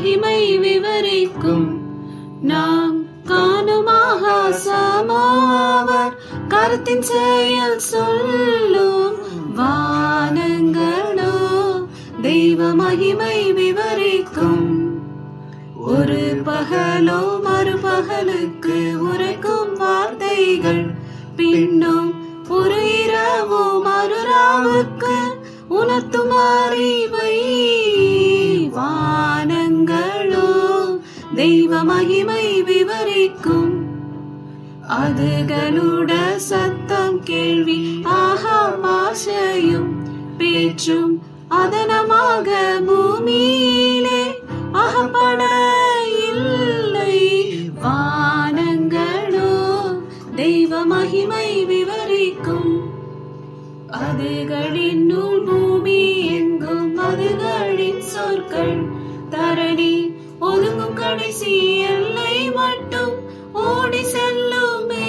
மகிமை விவரிக்கும் நாம் காணும் ஆகாசமாவர் கருத்தின் செயல் சொல்லும் வானங்களோ தெய்வ மகிமை விவரிக்கும் ஒரு பகலோ மறுபகலுக்கு உரைக்கும் வார்த்தைகள் பின்னும் ஒரு இரவோ மறுராவுக்கு உணர்த்தும் அறிவை வானங்களோ தெய்வ மகிமை விவரிக்கும் அதுகளுட சத்தம் கேள்வி ஆஹா பாஷையும் பேச்சும் அதனமாக பூமியிலே அகப்பட இல்லை வானங்களோ தெய்வ மகிமை விவரிக்கும் அதுகளின் நூல் பூமி எங்கும் அதுகளின் சொற்கள் தரணி ஒதுங்கும் கடைசி எல்லை மட்டும் ஓடி செல்லுமே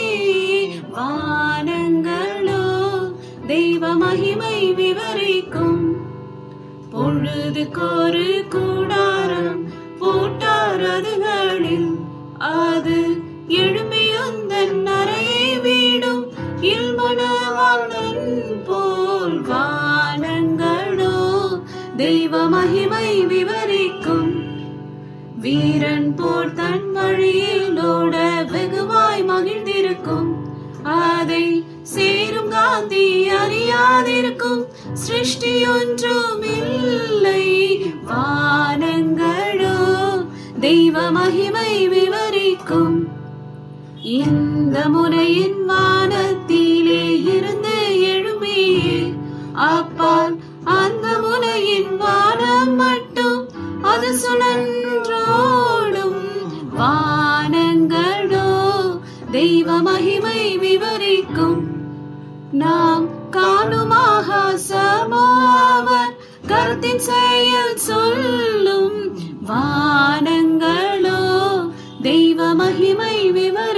வானங்களோ தெய்வ மகிமை விவரிக்கும் பொழுதுக்கொரு கூடாரம் போட்டார் அதுகளில் அது எழும்பியுந்தன் நரையை வீடும் இல்மணவாளன் போல் வானங்களோ தெய்வ மகிமை விவரிக்கும் வீரன் போர் தன் வழியிலோட வெகுவாய் மகிழ்ந்திருக்கும் அதை சேரும் காந்தி அறியாதிருக்கும் சிருஷ்டி ஒன்றும் இல்லை வானங்களோ தெய்வ மகிமை விவரிக்கும் இந்த முறையின் வானத்திலே இருந்து எழும்பியே அப்பால் அந்த முனையின் வானம் மட்டும் அது சுழன்றோடும் வானங்களோ தெய்வ மகிமை விவரிக்கும் நாம் காணும் ஆகாசமோ அவர் கருத்தின் செயல் சொல்லும் வானங்களோ தெய்வ மகிமை விவரிக்கும்